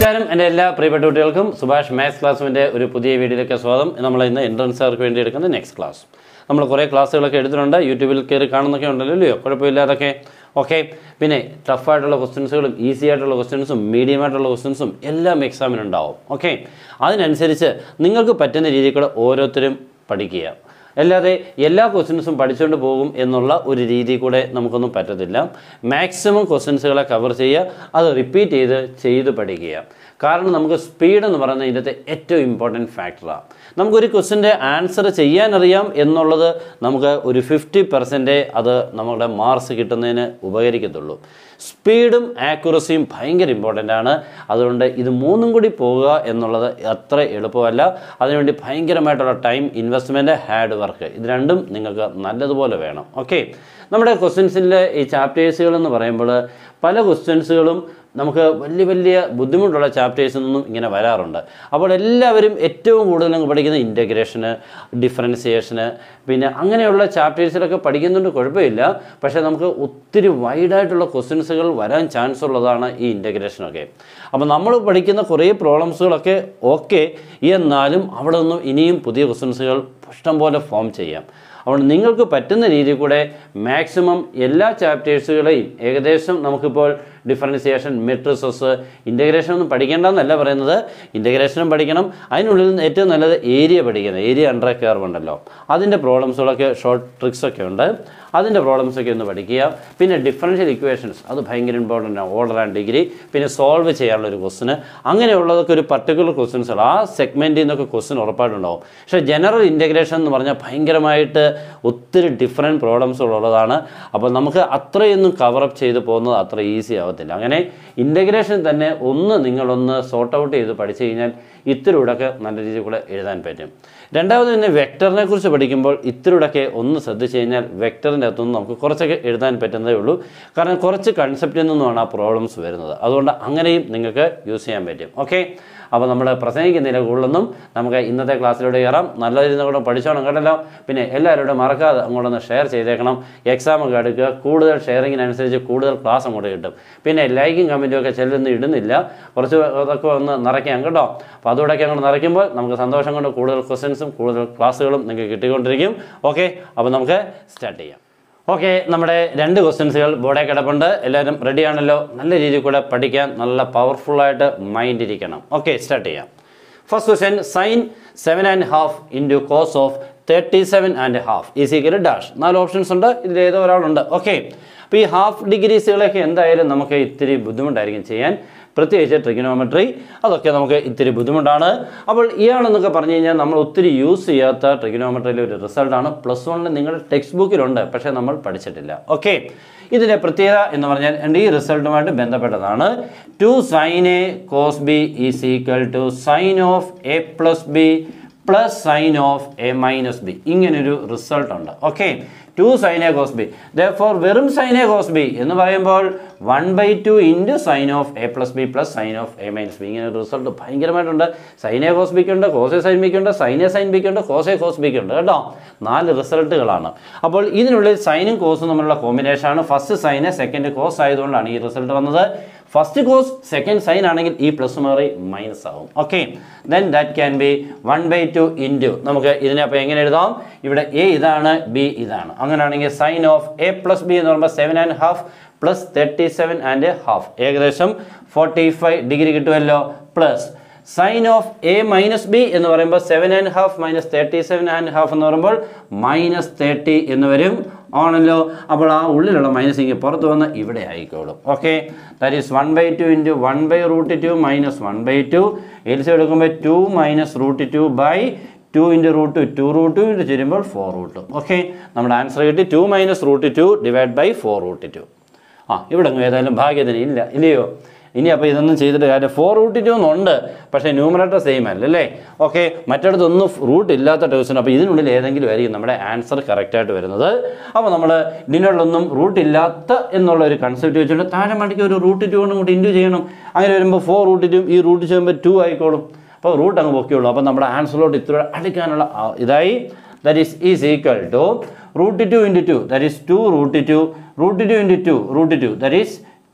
നമസ്കാരം എൻ്റെ എല്ലാ പ്രിയപ്പെട്ട കുട്ടികൾക്കും സുഭാഷ് മാത്സ് ക്ലാസ്സിൻ്റെ ഒരു പുതിയ വീഡിയോയിലേക്ക് സ്വാഗതം നമ്മൾ ഇന്ന് എൻട്രൻസുകാർക്ക് വേണ്ടി എടുക്കുന്ന നെക്സ്റ്റ് ക്ലാസ് നമ്മൾ കുറേ ക്ലാസ്സുകളൊക്കെ എടുത്തിട്ടുണ്ട് യൂട്യൂബിൽ കയറി കാണുന്നൊക്കെ ഉണ്ടല്ലോ ഇല്ലയോ കുഴപ്പമില്ലാതൊക്കെ ഓക്കെ പിന്നെ ടഫായിട്ടുള്ള ക്വസ്റ്റ്യൻസുകളും ഈസി ആയിട്ടുള്ള ക്വസ്റ്റ്യൻസും മീഡിയം ആയിട്ടുള്ള ക്വസ്റ്റ്യൻസും എല്ലാം എക്സാമിനുണ്ടാവും ഓക്കെ അതിനനുസരിച്ച് നിങ്ങൾക്ക് പറ്റുന്ന രീതിയിൽ കൂടെ ഓരോരുത്തരും പഠിക്കുക അല്ലാതെ എല്ലാ ക്വസ്റ്റ്യൻസും പഠിച്ചുകൊണ്ട് പോകും എന്നുള്ള ഒരു രീതി കൂടെ നമുക്കൊന്നും പറ്റത്തില്ല മാക്സിമം ക്വസ്റ്റ്യൻസുകളെ കവർ ചെയ്യുക അത് റിപ്പീറ്റ് ചെയ്ത് ചെയ്ത് പഠിക്കുക കാരണം നമുക്ക് സ്പീഡ് എന്ന് പറയുന്നത് ഇതിൻ്റെ ഏറ്റവും ഇമ്പോർട്ടൻറ്റ് ഫാക്ടറാണ് നമുക്കൊരു ക്വസ്റ്റിൻ്റെ ആൻസർ ചെയ്യാനറിയാം എന്നുള്ളത് നമുക്ക് ഒരു ഫിഫ്റ്റി പെർസെൻറ്റേ അത് നമ്മുടെ മാർക്സ് കിട്ടുന്നതിന് ഉപകരിക്കത്തുള്ളൂ സ്പീഡും ആക്യുറസിയും ഭയങ്കര ഇമ്പോർട്ടൻ്റ് ആണ് അതുകൊണ്ട് ഇത് മൂന്നും കൂടി പോകുക എന്നുള്ളത് അത്ര എളുപ്പമല്ല അതിനുവേണ്ടി ഭയങ്കരമായിട്ടുള്ള ടൈം ഇൻവെസ്റ്റ്മെൻറ്റ് ഹാർഡ് വർക്ക് ഇത് രണ്ടും നിങ്ങൾക്ക് നല്ലതുപോലെ വേണം ഓക്കെ നമ്മുടെ ക്വസ്റ്റ്യൻസിൻ്റെ ഈ ചാപ്റ്റേഴ്സുകൾ എന്ന് പറയുമ്പോൾ പല ക്വസ്റ്റ്യൻസുകളും നമുക്ക് വലിയ വലിയ ബുദ്ധിമുട്ടുള്ള ചാപ്റ്റേഴ്സിൽ നിന്നും ഇങ്ങനെ വരാറുണ്ട് അപ്പോൾ എല്ലാവരും ഏറ്റവും കൂടുതൽ അങ്ങ് പഠിക്കുന്ന ഇൻറ്റഗ്രേഷന് ഡിഫറൻസിയേഷന് പിന്നെ അങ്ങനെയുള്ള ചാപ്റ്റേഴ്സിലൊക്കെ പഠിക്കുന്നുണ്ട് കുഴപ്പമില്ല പക്ഷേ നമുക്ക് ഒത്തിരി വൈഡായിട്ടുള്ള ക്വസ്റ്റ്യൻസുകൾ വരാൻ ചാൻസ് ഉള്ളതാണ് ഈ ഇൻറ്റഗ്രേഷനൊക്കെ അപ്പോൾ നമ്മൾ പഠിക്കുന്ന കുറേ പ്രോബ്ലംസുകളൊക്കെ ഓക്കെ എന്നാലും അവിടെ നിന്നും ഇനിയും പുതിയ ക്വസ്റ്റ്യൻസുകൾ ഇഷ്ടംപോലെ ഫോം ചെയ്യാം അതുകൊണ്ട് നിങ്ങൾക്ക് പറ്റുന്ന രീതിയിൽ കൂടെ മാക്സിമം എല്ലാ ചാപ്റ്റേഴ്സുകളെയും ഏകദേശം നമുക്കിപ്പോൾ ഡിഫറൻസിയേഷൻ മെട്രിസസ് ഇൻറ്റഗ്രേഷൻ ഒന്നും പഠിക്കേണ്ടെന്നല്ല പറയുന്നത് ഇൻറ്റഗ്രേഷനും പഠിക്കണം അതിനുള്ളിൽ നിന്ന് ഏറ്റവും നല്ലത് ഏരിയ പഠിക്കുന്നത് ഏരിയ അണ്ടർ കെയർവ് ഉണ്ടല്ലോ അതിൻ്റെ പ്രോബ്ലംസുകളൊക്കെ ഷോർട്ട് ട്രിക്സൊക്കെ ഉണ്ട് അതിൻ്റെ പ്രോബ്ലംസൊക്കെ ഒന്ന് പഠിക്കുക പിന്നെ ഡിഫറൻഷ്യൽ ഇക്വേഷൻസ് അത് ഭയങ്കര ഇമ്പോർട്ടൻ്റ് ആണ് ഓർഡർ ആൻഡ് ഡിഗ്രി പിന്നെ സോൾവ് ചെയ്യാനുള്ള ഒരു ക്വസ്റ്റിന് അങ്ങനെയുള്ളതൊക്കെ ഒരു പർട്ടിക്കുലർ ക്വസ്റ്റ്യൻസ് ആ സെഗ്മെൻറ്റിൽ നിന്നൊക്കെ ക്വസ്റ്റ്യൻ ഉറപ്പായിട്ടുണ്ടാവും പക്ഷേ ജനറൽ ഇൻറ്റഗ്രേഷൻ എന്ന് പറഞ്ഞാൽ ഭയങ്കരമായിട്ട് ഒത്തിരി ഡിഫറെൻറ്റ് പ്രോബ്ലംസുകളുള്ളതാണ് അപ്പോൾ നമുക്ക് അത്രയൊന്നും കവറപ്പ് ചെയ്ത് പോകുന്നത് അത്ര ഈസി ആവത്തില്ല അങ്ങനെ ഇൻറ്റഗ്രേഷൻ തന്നെ ഒന്ന് നിങ്ങളൊന്ന് സോർട്ട് ഔട്ട് ചെയ്ത് പഠിച്ചു കഴിഞ്ഞാൽ ഇത്തിരൂടെയൊക്കെ നല്ല രീതിയിൽ കൂടെ എഴുതാൻ പറ്റും രണ്ടാമത് പിന്നെ വെക്ടറിനെ കുറിച്ച് പഠിക്കുമ്പോൾ ഇത്തിരൂടെയൊക്കെ ഒന്ന് ശ്രദ്ധിച്ചു കഴിഞ്ഞാൽ വെക്ടറിൻ്റെ അകത്തുനിന്ന് നമുക്ക് കുറച്ചൊക്കെ എഴുതാൻ പറ്റുന്നതേ ഉള്ളൂ കാരണം കുറച്ച് കൺസെപ്റ്റിൽ നിന്നുമാണ് ആ പ്രോബ്ലംസ് വരുന്നത് അതുകൊണ്ട് അങ്ങനെയും നിങ്ങൾക്ക് യൂസ് ചെയ്യാൻ പറ്റും ഓക്കെ അപ്പോൾ നമ്മൾ പ്രസംഗിക്കുന്നില്ല കൂടുതലൊന്നും നമുക്ക് ഇന്നത്തെ ക്ലാസ്സിലൂടെ കയറാം നല്ല രീതിയിൽ കൂടെ പഠിച്ചോണം കേട്ടല്ലോ പിന്നെ എല്ലാവരോടും മറക്കാതെ അങ്ങോട്ടൊന്ന് ഷെയർ ചെയ്തേക്കണം എക്സാം ഒക്കെ എടുക്കുക കൂടുതൽ ഷെയറിങ്ങിനനുസരിച്ച് കൂടുതൽ ക്ലാസ് അങ്ങോട്ട് കിട്ടും പിന്നെ ലൈക്കും കമൻറ്റും ഒക്കെ ചെല്ലൊന്നും ഇടുന്നില്ല കുറച്ച് അതൊക്കെ ഒന്ന് നിറയ്ക്കാം കേട്ടോ അപ്പോൾ അതുകൂടെയൊക്കെ അങ്ങോട്ട് നിറയ്ക്കുമ്പോൾ നമുക്ക് സന്തോഷം കൊണ്ട് കൂടുതൽ ക്വസ്റ്റ്യൻസും കൂടുതൽ ക്ലാസ്സുകളും നിങ്ങൾക്ക് കിട്ടിക്കൊണ്ടിരിക്കും ഓക്കെ അപ്പോൾ നമുക്ക് സ്റ്റാർട്ട് ചെയ്യാം ഓക്കെ നമ്മുടെ രണ്ട് ക്വസ്റ്റ്യൻസുകൾ ബോർഡേ കിടപ്പുണ്ട് എല്ലാവരും റെഡി ആണല്ലോ നല്ല രീതിയിൽ കൂടെ പഠിക്കാൻ നല്ല പവർഫുള്ളായിട്ട് മൈൻഡ് ഇരിക്കണം ഓക്കെ സ്റ്റാർട്ട് ചെയ്യാം first question sine seven and half into cos of thirty seven and half is equal dash നാല് ഓപ്ഷൻസ് ഉണ്ട് ഇതിൽ ഏതോ ഒരാളുണ്ട് ഓക്കെ അപ്പോൾ ഈ ഹാഫ് ഡിഗ്രീസുകളൊക്കെ എന്തായാലും നമുക്ക് ഇത്തിരി ബുദ്ധിമുട്ടായിരിക്കും ചെയ്യാൻ പ്രത്യേകിച്ച് ട്രിഗനോമെട്രി അതൊക്കെ നമുക്ക് ഇത്തിരി ബുദ്ധിമുട്ടാണ് അപ്പോൾ ഇയാളെന്നൊക്കെ പറഞ്ഞു കഴിഞ്ഞാൽ നമ്മൾ ഒത്തിരി യൂസ് ചെയ്യാത്ത ട്രിഗനോമെട്രിയിലെ ഒരു റിസൾട്ടാണ് പ്ലസ് വണ്ണിൽ നിങ്ങളുടെ ടെക്സ്റ്റ് ബുക്കിലുണ്ട് പക്ഷേ നമ്മൾ പഠിച്ചിട്ടില്ല ഓക്കെ ഇതിൻ്റെ പ്രത്യേകത എന്ന് പറഞ്ഞാൽ എൻ്റെ ഈ റിസൾട്ടുമായിട്ട് ബന്ധപ്പെട്ടതാണ് two sine A cos B is equal to sine of A plus B plus sine of A minus B ഇങ്ങനൊരു റിസൾട്ട് ഉണ്ട് okay two sine A cos B for വെറും സൈൻ എ കോസ് ബി എന്ന് പറയുമ്പോൾ one by two into sine of A plus B plus sine of A minus B ഇങ്ങനെ ഒരു result ഭയങ്കരമായിട്ടുണ്ട് sine A cos ബിക്ക് ഉണ്ട് cos A sign ബിക്ക് ഉണ്ട് സൈൻ എ സൈൻ ബിക്ക് ഉണ്ട് കോസ് എ കോസ് ബിക്ക് ഉണ്ട് കേട്ടോ നാല് റിസൾട്ടുകളാണ് അപ്പോൾ ഇതിനുള്ളിൽ സൈനും കോസും തമ്മിലുള്ള കോമ്പിനേഷനാണ് ഫസ്റ്റ് സൈന് സെക്കൻഡ് കോസ് ആയതുകൊണ്ടാണ് ഈ റിസൾട്ട് വന്നത് ഫസ്റ്റ് കോസ് സെക്കൻഡ് സൈൻ ആണെങ്കിൽ ഈ പ്ലസ് മാറി മൈനസ് ആവും okay then that can be one by two into നമുക്ക് ഇതിനെ അപ്പോൾ എങ്ങനെ എഴുതാം ഇവിടെ എ ഇതാണ് ബി ഇതാണ് അങ്ങനെയാണെങ്കിൽ sine of A plus B എന്ന് പറയുമ്പോൾ seven and half plus thirty seven and half ഏകദേശം ഫോർട്ടി ഫൈവ് ഡിഗ്രി കിട്ടുമല്ലോ plus sine of A minus B എന്ന് പറയുമ്പോൾ seven and half minus thirty seven and half എന്ന് പറയുമ്പോൾ മൈനസ് തേർട്ടി എന്ന് വരും ആണല്ലോ അപ്പോൾ ആ ഉള്ളിലുള്ള മൈനസ് ഇങ്ങനെ പുറത്ത് വന്ന് ഇവിടെ ആയിക്കോളും okay that is one by two into one by root two minus one by two else എടുക്കുമ്പോൾ two minus root two by two into root two root two into ചെയ്യുമ്പോൾ ഫോർ റൂട്ട് ഓക്കെ നമ്മുടെ answer കിട്ടി two minus root two divide by four root two ആ ഇവിടെ അങ്ങ് ഏതായാലും ഭാഗ്യത്തിന് ഇല്ല ഇല്ലയോ ഇനി അപ്പോൾ ഇതൊന്നും ചെയ്തിട്ട് കാര്യം ഫോർ റൂട്ട് ടു എന്നുണ്ട് പക്ഷേ ന്യൂമറേറ്റർ സെയിം അല്ല അല്ലേ ഓക്കെ മറ്റിടത്തൊന്നും റൂട്ട് ഇല്ലാത്ത ടേഴ്സിന് അപ്പോൾ ഇതിനുള്ളിൽ ഏതെങ്കിലും ആയിരിക്കും നമ്മുടെ ആൻസർ കറക്റ്റായിട്ട് വരുന്നത് അപ്പോൾ നമ്മൾ ഇതിനുള്ളൊന്നും റൂട്ട് ഇല്ലാത്ത എന്നുള്ള ഒരു കൺസെപ്റ്റ് വെച്ചിട്ട് താഴെ മടിക്ക് ഒരു റൂട്ട് ടു കൊണ്ട് കൂടി ഇൻറ്റു ചെയ്യണം അങ്ങനെ വരുമ്പോൾ ഫോർ റൂട്ട് ടു ഈ റൂട്ട് ചെയ്യുമ്പോൾ ടു ആയിക്കോളും അപ്പോൾ റൂട്ട് അങ്ങ് പൊക്കിയുള്ളൂ അപ്പോൾ നമ്മുടെ ആൻസറിലോട്ട് ഇത്ര അടുക്കാനുള്ള ആ- ഇതായി that is is equal to root two into two that is two root two root two into two root two that is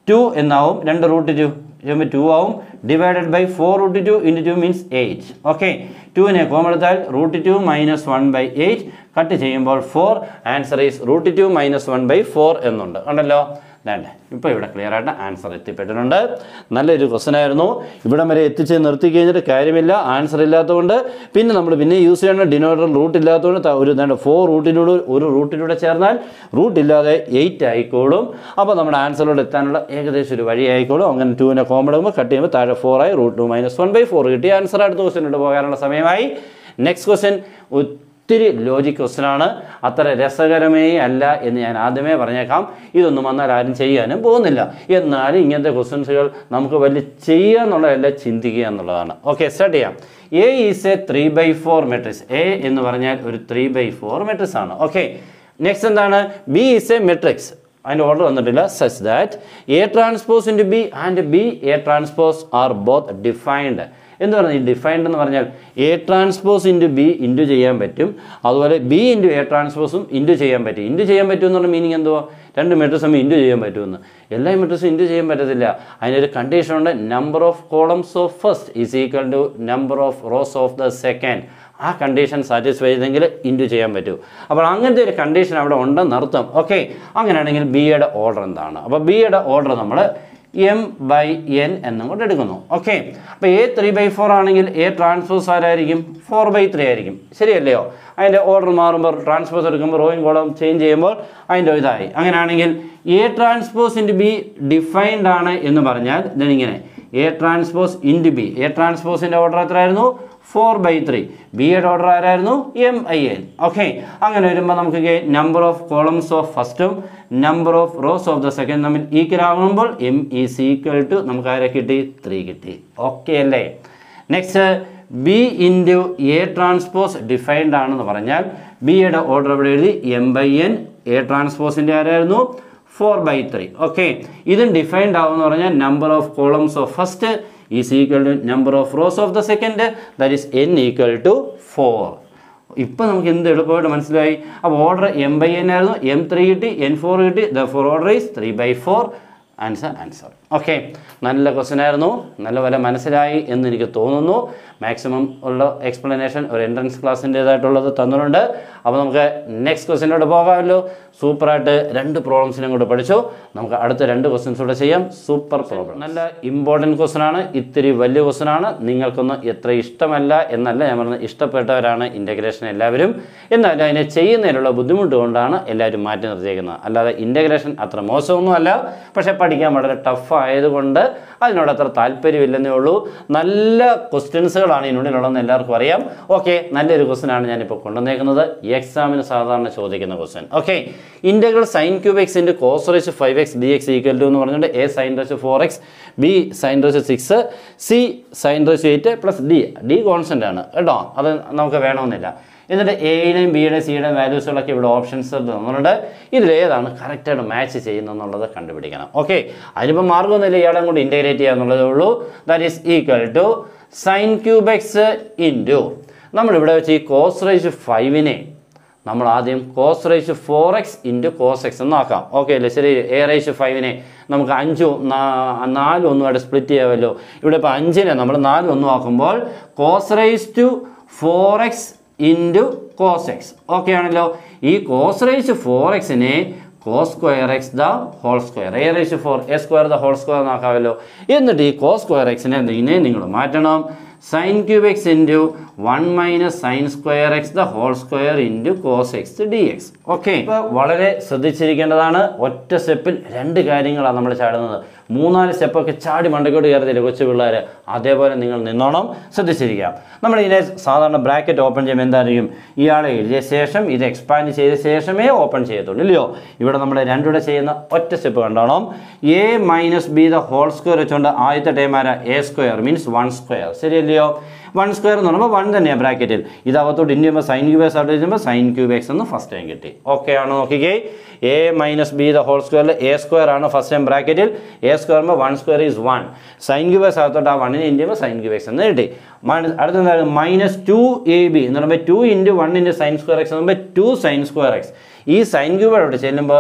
two എന്നാവും രണ്ട് റൂട്ട് ടു ചെയ്യുമ്പോൾ ടു ആവും divided by four root two into two means eight okay ടുവിനെ കോമെടുത്താൽ root two minus one by eight cut ചെയ്യുമ്പോൾ four answer is root two minus one by four എന്നുണ്ട് കണ്ടല്ലോ വേണ്ടേ ഇപ്പോൾ ഇവിടെ ക്ലിയർ ആയിട്ട് ആൻസർ എത്തിപ്പെട്ടിട്ടുണ്ട് നല്ലൊരു ക്വസ്റ്റൻ ആയിരുന്നു ഇവിടം വരെ എത്തിച്ച് നിർത്തി കഴിഞ്ഞിട്ട് കാര്യമില്ല ആൻസർ ഇല്ലാത്തതുകൊണ്ട് പിന്നെ നമ്മൾ പിന്നെ യൂസ് ചെയ്യേണ്ട ഡിനോമിനേറ്റർ റൂട്ട് ഇല്ലാത്തതുകൊണ്ട് ത- ഒരു വേണ്ട ഫോർ റൂട്ടിലൂടെ ഒരു റൂട്ടിലൂടെ ചേർന്നാൽ റൂട്ട് ഇല്ലാതെ എയ്റ്റ് ആയിക്കോളും അപ്പോൾ നമ്മുടെ ആൻസറിലൂടെ എത്താനുള്ള ഏകദേശം ഒരു വഴി ആയിക്കോളും അങ്ങനെ ടൂവിനെ കോമൺ ആകുമ്പോൾ കട്ട് ചെയ്യുമ്പോൾ താഴെ ഫോർ ആയി root two minus one by four കിട്ടി ആൻസർ അടുത്ത ക്വസ്റ്റ്യനോട് പോകാനുള്ള സമയമായി നെക്സ്റ്റ് ക്വസ്റ്റ്യൻ ഒത്തിരി ലോജിക് ക്വസ്റ്റ്യൻ ആണ് അത്ര രസകരമേ അല്ല എന്ന് ഞാൻ ആദ്യമേ പറഞ്ഞേക്കാം ഇതൊന്നും വന്നാൽ ആരും ചെയ്യാനും പോകുന്നില്ല എന്നാലും ഇങ്ങനത്തെ ക്വസ്റ്റ്യൻസുകൾ നമുക്ക് വലിയ ചെയ്യുക എന്നുള്ളതല്ല ചിന്തിക്കുക എന്നുള്ളതാണ് ഓക്കെ സ്റ്റാർട്ട് ചെയ്യാം A is a three by four matrix A എന്ന് പറഞ്ഞാൽ ഒരു ത്രീ ബൈ ഫോർ മെട്രിക്സ് ആണ് ഓക്കെ നെക്സ്റ്റ് എന്താണ് ബി ഈസ് എ മെട്രിക്സ് അതിൻ്റെ ഓർഡർ വന്നിട്ടില്ല such that A transpose into B and B A transpose are both defined എന്ന് പറഞ്ഞാൽ ഈ ഡിഫൈൻഡ് എന്ന് പറഞ്ഞാൽ A transpose into B into ചെയ്യാൻ പറ്റും അതുപോലെ ബി ഇൻറ്റു എ ട്രാൻസ്പോസും ഇൻറ്റു ചെയ്യാൻ പറ്റും ഇൻറ്റു ചെയ്യാൻ പറ്റും എന്നുള്ള മീനിങ് എന്തുവാ രണ്ട് മെട്രിക്സും ഇൻറ്റു ചെയ്യാൻ പറ്റുമെന്ന് എല്ലാ മെട്രിക്സും ഇൻറ്റു ചെയ്യാൻ പറ്റത്തില്ല അതിനൊരു കണ്ടീഷൻ ഉണ്ട് number of columns of first is equal to number of rows of the second ആ കണ്ടീഷൻ സാറ്റിസ്ഫൈ ചെയ്തെങ്കിൽ ഇൻറ്റു ചെയ്യാൻ പറ്റൂ അപ്പോൾ അങ്ങനത്തെ ഒരു കണ്ടീഷൻ അവിടെ ഉണ്ടെന്ന് അർത്ഥം ഓക്കെ അങ്ങനെയാണെങ്കിൽ ബിയുടെ ഓർഡർ എന്താണ് അപ്പോൾ ബിയുടെ ഓർഡർ നമ്മൾ എം ബൈ എൻ എന്നും കൊണ്ട് എടുക്കുന്നു ഓക്കെ അപ്പോൾ എ ത്രീ ബൈ ഫോർ ആണെങ്കിൽ എ ട്രാൻസ്പോസ് ആരായിരിക്കും ഫോർ ബൈ ത്രീ ആയിരിക്കും ശരിയല്ലയോ അതിൻ്റെ ഓർഡർ മാറുമ്പോൾ ട്രാൻസ്പോസ് എടുക്കുമ്പോൾ റോയിങ് കോളം ചേഞ്ച് ചെയ്യുമ്പോൾ അതിൻ്റെ ഇതായി അങ്ങനെയാണെങ്കിൽ A transpose into B defined ആണ് എന്ന് പറഞ്ഞാൽ ഇതിനിങ്ങനെ A transpose into B A ട്രാൻസ്പോസിൻ്റെ ഓർഡർ എത്രയായിരുന്നു ഫോർ ബൈ ത്രീ ബിയുടെ ഓർഡർ ആരായിരുന്നു എം ഐ എൻ ഓക്കെ അങ്ങനെ വരുമ്പോൾ നമുക്ക് നമ്പർ ഓഫ് കോളംസ് ഓഫ് ഫസ്റ്റും number of rows of the second തമ്മിൽ ഈക്വൽ ആകുമ്പോൾ എം ഈസ് ഈക്വൽ ടു നമുക്ക് ആരെ കിട്ടി ത്രീ കിട്ടി ഓക്കെ അല്ലേ next B into A transpose defined ആണെന്ന് പറഞ്ഞാൽ ബിയുടെ ഓർഡർ ഇവിടെ എഴുതി എം ബൈ എൻ എ ട്രാൻസ്പോസിൻ്റെ ആരായിരുന്നു ഫോർ ബൈ ത്രീ ഓക്കെ ഇതും ഡിഫൈൻഡ് ആവുമെന്ന് പറഞ്ഞാൽ number of columns of first is equal to number of rows of the second that is N equal to four ഇപ്പം നമുക്ക് എന്ത് എളുപ്പമായിട്ട് മനസ്സിലായി അപ്പോൾ ഓർഡർ എം ബൈ എൻ ആയിരുന്നു എം ത്രീ കിട്ടി എൻ ഫോർ കിട്ടി the four order is three by four answer answer okay നല്ല ക്വസ്റ്റ്യൻ ആയിരുന്നു നല്ല പോലെ മനസ്സിലായി എന്ന് എനിക്ക് തോന്നുന്നു മാക്സിമം ഉള്ള എക്സ്പ്ലനേഷൻ ഒരു എൻട്രൻസ് ക്ലാസ്സിൻ്റേതായിട്ടുള്ളത് തന്നിട്ടുണ്ട് അപ്പോൾ നമുക്ക് നെക്സ്റ്റ് ക്വസ്റ്റ്യനോട് പോകാമല്ലോ സൂപ്പറായിട്ട് രണ്ട് പ്രോബ്ലംസിനും കൂടെ പഠിച്ചു നമുക്ക് അടുത്ത രണ്ട് ക്വസ്റ്റ്യൻസ് കൂടെ ചെയ്യാം സൂപ്പർ പ്രോബ്ലം നല്ല ഇമ്പോർട്ടൻറ്റ് ക്വസ്റ്റ്യൻ ആണ് ഇത്തിരി വലിയ ക്വസ്റ്റ്യൻ ആണ് നിങ്ങൾക്കൊന്നും എത്ര ഇഷ്ടമല്ല എന്നല്ല ഞാൻ പറഞ്ഞത് ഇഷ്ടപ്പെട്ടവരാണ് ഇൻ്റഗ്രേഷൻ എല്ലാവരും എന്നാൽ അതിനെ ചെയ്യുന്നതിനുള്ള ബുദ്ധിമുട്ട് കൊണ്ടാണ് എല്ലാവരും മാറ്റി നിർത്തിയേക്കുന്നത് അല്ലാതെ ഇൻ്റഗ്രേഷൻ അത്ര മോശമൊന്നുമല്ല പക്ഷേ പഠിക്കാൻ വളരെ ടഫ് ആയതുകൊണ്ട് അതിനോട് അത്ര താല്പര്യമില്ലെന്നേ ഉള്ളൂ നല്ല ക്വസ്റ്റ്യൻസുകളാണ് ഇതിനുള്ളിലുള്ളതെന്ന് എല്ലാവർക്കും അറിയാം ഓക്കെ നല്ലൊരു ക്വസ്റ്റ്യൻ ആണ് ഞാനിപ്പോൾ കൊണ്ടുവന്നേക്കുന്നത് ഈ എക്സാമിന് സാധാരണ ചോദിക്കുന്ന question okay integral sine cube X into cos raise five X D X equal to എന്ന് പറഞ്ഞുകൊണ്ട് A sine raise four X B sine raise six C sine raise eight plus D D constant ആണ് കേട്ടോ അത് നമുക്ക് വേണമെന്നില്ല എന്നിട്ട് എയുടെയും ബിയുടെയും സിയുടെയും വാല്യൂസുകളൊക്കെ ഇവിടെ ഓപ്ഷൻസ് തന്നിട്ടുണ്ട് ഇതിലേതാണ് കറക്റ്റായിട്ട് മാച്ച് ചെയ്യുന്നതെന്നുള്ളത് കണ്ടുപിടിക്കണം ഓക്കെ അതിനിപ്പോൾ മാർഗ്ഗമൊന്നുമില്ല ഇയാളെ കൊണ്ട് ഇൻറ്റഗ്രേറ്റ് ചെയ്യാന്നുള്ളതേ ഉള്ളൂ that is equal to sine cube X into നമ്മളിവിടെ വെച്ച് ഈ കോസ് റേജ് ഫൈവിനെ നമ്മൾ ആദ്യം cos raise four X into cos X എന്ന് ആക്കാം ഓക്കെ അല്ലേ ശരി എ റേഷ് ഫൈവിനെ നമുക്ക് അഞ്ചും നാ- നാലും ഒന്നുമായിട്ട് സ്പ്ലിറ്റ് ചെയ്യാമല്ലോ ഇവിടെ ഇപ്പോൾ അഞ്ചിനെ നമ്മൾ നാലും ഒന്നും ആക്കുമ്പോൾ cos raise to four X into cos x okay ആണല്ലോ ഈ കോസ് റേസ് ഫോർ എക്സിനെ cos square x the whole square a raise four a square the whole square എന്നാക്കാമല്ലോ എന്നിട്ട് ഈ കോസ് സ്ക്വയർ എക്സിനെ ഇതിനെ നിങ്ങൾ മാറ്റണം sine cube X into one minus sine square x the whole square into cos x D x okay വളരെ ശ്രദ്ധിച്ചിരിക്കേണ്ടതാണ് ഒറ്റ സ്റ്റെപ്പിൽ രണ്ട് കാര്യങ്ങളാണ് നമ്മൾ ചാടുന്നത് മൂന്നാല് സ്റ്റെപ്പൊക്കെ ചാടി മണ്ടക്കോട്ട് കയറത്തില്ല കൊച്ചു പിള്ളേർ അതേപോലെ നിങ്ങൾ നിന്നോണം ശ്രദ്ധിച്ചിരിക്കാം നമ്മൾ ഇതിനെ സാധാരണ ബ്രാക്കറ്റ് ഓപ്പൺ ചെയ്യുമ്പോൾ എന്തായിരിക്കും ഇയാളെ എഴുതിയ ശേഷം ഇത് എക്സ്പാൻഡ് ചെയ്ത ശേഷമേ ഓപ്പൺ ചെയ്യത്തുള്ളൂ ഇല്ലയോ ഇവിടെ നമ്മൾ രണ്ടുകൂടെ ചെയ്യുന്ന ഒറ്റ സ്റ്റെപ്പ് കണ്ടോണം a minus b the whole square വെച്ചുകൊണ്ട് ആദ്യത്തെ ടൈം ആരാ a square means one square ശരിയല്ലയോ വൺ സ്ക്വയർ എന്ന് പറയുമ്പോൾ വൺ തന്നെയാണ് ബ്രാക്കറ്റിൽ ഇത് അകത്തോട്ട് ഇനി ചെയ്യുമ്പോൾ സൈൻ ക്യൂബ് എക്സ് ആയിട്ട് ചെയ്യുമ്പോൾ സൈൻ ക്യൂബ് എക്സ് എന്ന് ഫസ്റ്റ് ടൈം കിട്ടി ഓക്കെ ആണോ നോക്കിക്കേ a minus b the whole സ്ക്വയറിൽ എ സ്ക്വയർ ആണ് ഫസ്റ്റ് ടൈം ബ്രാക്കറ്റിൽ a square one square is one sine cube x അകത്തോട്ട് ആ വണ്ണിന് ഇൻ ചെയ്യുമ്പോൾ സൈൻ ക്യൂബ് എക്സ് എന്ന് കിട്ടി മൈനസ് അടുത്ത എന്താണ് മൈനസ് ടു എ ബി എന്ന് പറയുമ്പോൾ two into one into sine square x എന്ന് പറയുമ്പോൾ ടു സൈൻ സ്ക്വയർ എക്സ് ഈ സൈൻ ക്യൂബ് അവിടെ ചെല്ലുമ്പോൾ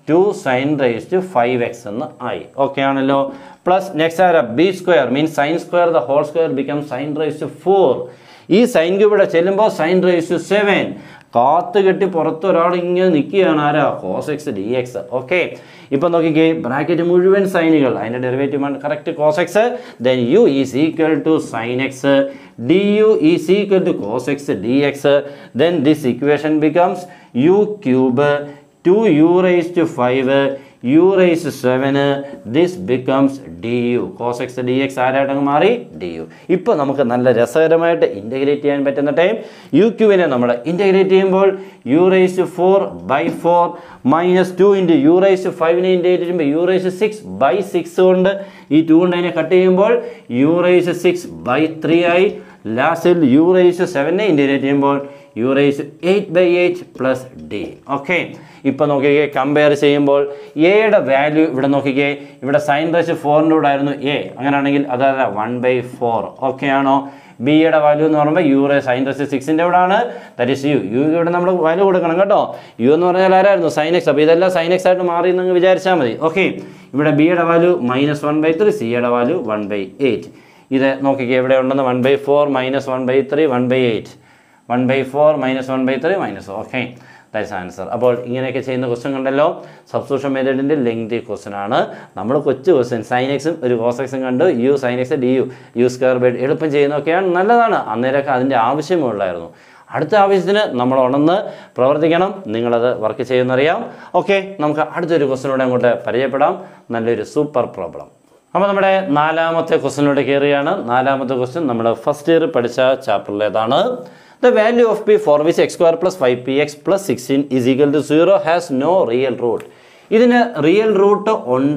two sine raise to five x എന്ന് ആയി ഓക്കെ ആണല്ലോ പ്ലസ് നെക്സ്റ്റ് ആര b square means sine square the whole square become sine raise to four ഈ സൈൻ ക്യൂബിടെ ചെല്ലുമ്പോൾ സൈൻ റേസ് ടു സെവൻ കാത്ത് കെട്ടി പുറത്ത് ഒരാൾ ഇങ്ങനെ നിൽക്കുകയാണ് ആരാ cos x D x okay ഇപ്പം നോക്കിക്കേ ബ്രാക്കറ്റ് മുഴുവൻ സൈനുകൾ അതിൻ്റെ ഡെറിവേറ്റീവ് ആണ് correct cos x then u is equal to sine x d u is equal to cos x D x then this equation becomes u cube two u raise to five u raise seven this becomes d u cos x D x ആരായിട്ടങ്ങ് മാറി d U ഇപ്പോൾ നമുക്ക് നല്ല രസകരമായിട്ട് integrate ചെയ്യാൻ പറ്റുന്ന time you ക്യൂവിനെ നമ്മൾ integrate ചെയ്യുമ്പോൾ u raise to four by four minus two into u raise to ഫൈവിനെ ഇൻറ്റഗ്രേറ്റ് ചെയ്യുമ്പോൾ u raise six by six കൊണ്ട് ഈ ടു കൊണ്ട് അതിനെ കട്ട് ചെയ്യുമ്പോൾ u raise six by three ആയി ലാസ്റ്റിൽ യു റേസ് സെവനെ ഇൻറ്റഗ്രേറ്റ് ചെയ്യുമ്പോൾ u raise eight by eight plus d okay ഇപ്പോൾ നോക്കിക്കേ കമ്പയർ ചെയ്യുമ്പോൾ എയുടെ വാല്യൂ ഇവിടെ നോക്കിക്കേ ഇവിടെ സൈൻ റേസ് ഫോറിൻ്റെ കൂടെ ആയിരുന്നു എ അങ്ങനെയാണെങ്കിൽ അതായത് വൺ ബൈ ഫോർ ഓക്കെ ആണോ ബിയുടെ വാല്യൂ എന്ന് പറയുമ്പോൾ യു റേ സൈൻ റേസ് സിക്സിൻ്റെ ഇവിടെ ആണ് ദറ്റ് ഇസ് യു യു ഇവിടെ നമ്മൾ വാല്യൂ കൊടുക്കണം കേട്ടോ യു എന്ന് പറഞ്ഞാൽ ആരായിരുന്നു സൈൻ എക്സ് അപ്പോൾ ഇതെല്ലാം സൈൻ എക്സ് ആയിട്ട് മാറി എന്ന് വിചാരിച്ചാൽ മതി ഓക്കെ ഇവിടെ ബിയുടെ value minus one by three സിയുടെ വാല്യൂ വൺ ബൈ എയ്റ്റ് ഇത് നോക്കിക്കേ ഇവിടെ ഉണ്ടെന്ന് one by four minus one by three one by eight one by four minus one by three minus okay that's answer അപ്പോൾ ഇങ്ങനെയൊക്കെ ചെയ്യുന്ന ക്വസ്റ്റ്യൻ കണ്ടല്ലോ substitution മെത്തേഡിൻ്റെ lengthy question ആണ് നമ്മൾ കൊച്ചു ക്വസ്റ്റ്യൻ സൈൻ എക്സും ഒരു കോസ് എക്സും കണ്ട് u sine x d u u square by എളുപ്പം ചെയ്യുന്നതൊക്കെയാണ് നല്ലതാണ് അന്നേരമൊക്കെ അതിൻ്റെ ആവശ്യമേ ഉള്ളായിരുന്നു അടുത്ത ആവശ്യത്തിന് നമ്മൾ ഉണർന്ന് പ്രവർത്തിക്കണം നിങ്ങളത് വർക്ക് ചെയ്യുന്നറിയാം ഓക്കെ നമുക്ക് അടുത്തൊരു ക്വസ്റ്റ്യനോടെ അങ്ങോട്ട് പരിചയപ്പെടാം നല്ലൊരു സൂപ്പർ പ്രോബ്ലം അപ്പോൾ നമ്മുടെ നാലാമത്തെ ക്വസ്റ്റ്യനിലൂടെ കയറുകയാണ് നാലാമത്തെ ക്വസ്റ്റ്യൻ നമ്മൾ ഫസ്റ്റ് ഇയർ പഠിച്ച ചാപ്റ്ററിലേതാണ് the value of p for which x square plus five p x plus sixteen is equal to zero has no real root ഇതിന് റിയൽ റൂട്ട്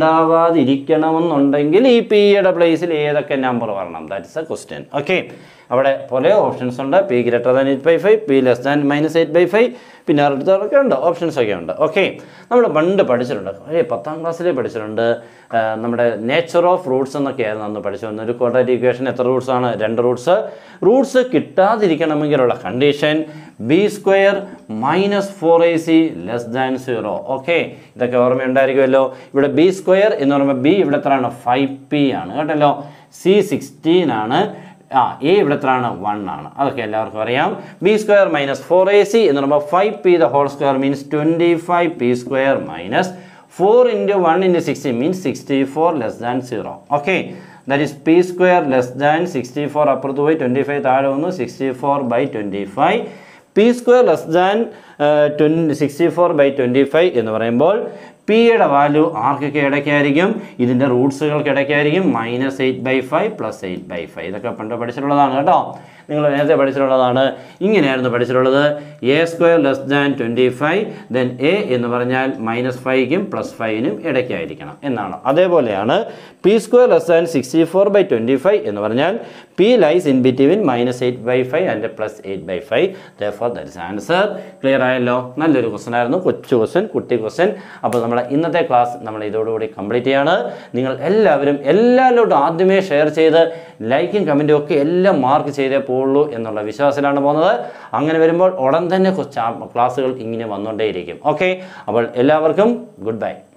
ഉണ്ടാവാതിരിക്കണമെന്നുണ്ടെങ്കിൽ ഈ പിയുടെ പ്ലേസിൽ ഏതൊക്കെ നമ്പർ വരണം ദാറ്റ്സ് എ ക്വസ്റ്റ്യൻ ഓക്കെ അവിടെ പല ഓപ്ഷൻസ് ഉണ്ട് p greater than eight by five p less than minus eight by five പിന്നെ അടുത്തൊക്കെ ഉണ്ട് ഓപ്ഷൻസ് ഒക്കെ ഉണ്ട് ഓക്കെ നമ്മൾ പണ്ട് പഠിച്ചിട്ടുണ്ട് ഏ പത്താം ക്ലാസ്സിലേ പഠിച്ചിട്ടുണ്ട് ആ, നമ്മുടെ നേച്ചർ ഓഫ് റൂട്ട്സ് എന്നൊക്കെയായിരുന്നു അന്ന് പഠിച്ചു വന്ന ഒരു ക്വാഡ്രാറ്റിക് ഇക്വേഷൻ എത്ര റൂട്ട്സ് ആണ് രണ്ട് റൂട്ട്സ് റൂട്ട്സ് കിട്ടാതിരിക്കണമെങ്കിലുള്ള condition b square minus four a c less than zero okay ഇതൊക്കെ ഓർമ്മയുണ്ടായിരിക്കുമല്ലോ ഇവിടെ ബി സ്ക്വയർ എന്ന് പറയുമ്പോൾ ബി ഇവിടെ എത്രയാണ് ഫൈവ് പി ആണ് കേട്ടല്ലോ സി സിക്സ്റ്റീൻ ആണ് ആ എ ഇവിടെ എത്രയാണ് വൺ ആണ് അതൊക്കെ എല്ലാവർക്കും അറിയാം b square minus four a c എന്ന് പറയുമ്പോൾ five p the whole square means twenty five p square minus four into one into sixty means sixty four less than zero okay that is p square less than sixty four അപ്പുറത്ത് പോയി twenty five താഴെ വന്നു sixty four by twenty five p square less than twenty sixty four by twenty five എന്ന് പറയുമ്പോൾ പിയുടെ value ആർക്കൊക്കെ ഇടയ്ക്കായിരിക്കും ഇതിൻ്റെ റൂട്ട്സുകൾക്ക് ഇടയ്ക്കായിരിക്കും minus eight by five plus eight by five ഇതൊക്കെ പണ്ട് പഠിച്ചിട്ടുള്ളതാണ് കേട്ടോ നിങ്ങൾ നേരത്തെ പഠിച്ചിട്ടുള്ളതാണ് ഇങ്ങനെയായിരുന്നു പഠിച്ചിട്ടുള്ളത് a square less than twenty five then a എന്ന് പറഞ്ഞാൽ മൈനസ് ഫൈവിനും പ്ലസ് ഫൈവിനും ഇടയ്ക്കായിരിക്കണം എന്നാണ് അതേപോലെയാണ് p square less than sixty four by twenty five എന്ന് പറഞ്ഞാൽ p lies in between minus eight by five and plus eight by five ദോർ ദാറ്റ്സ് ആൻസർ ക്ലിയർ ആയല്ലോ നല്ലൊരു ക്വസ്റ്റൻ ആയിരുന്നു കൊച്ചു ക്വസ്റ്റൻ കുട്ടി ക്വസ്റ്റൻ അപ്പോൾ നമ്മുടെ ഇന്നത്തെ ക്ലാസ് നമ്മൾ ഇതോടുകൂടി കംപ്ലീറ്റ് ചെയ്യാണ് നിങ്ങൾ എല്ലാവരും എല്ലാവരോടും ആദ്യമേ ഷെയർ ചെയ്ത് ലൈക്കും കമൻറ്റും ഒക്കെ എല്ലാം മാർക്ക് ചെയ്തേ പോവുള്ളൂ എന്നുള്ള വിശ്വാസത്തിലാണ് പോകുന്നത് അങ്ങനെ വരുമ്പോൾ ഉടൻ തന്നെ ക്ലാസ്സുകൾ ഇങ്ങനെ വന്നുകൊണ്ടേയിരിക്കും ഓക്കെ അപ്പോൾ എല്ലാവർക്കും ഗുഡ് ബൈ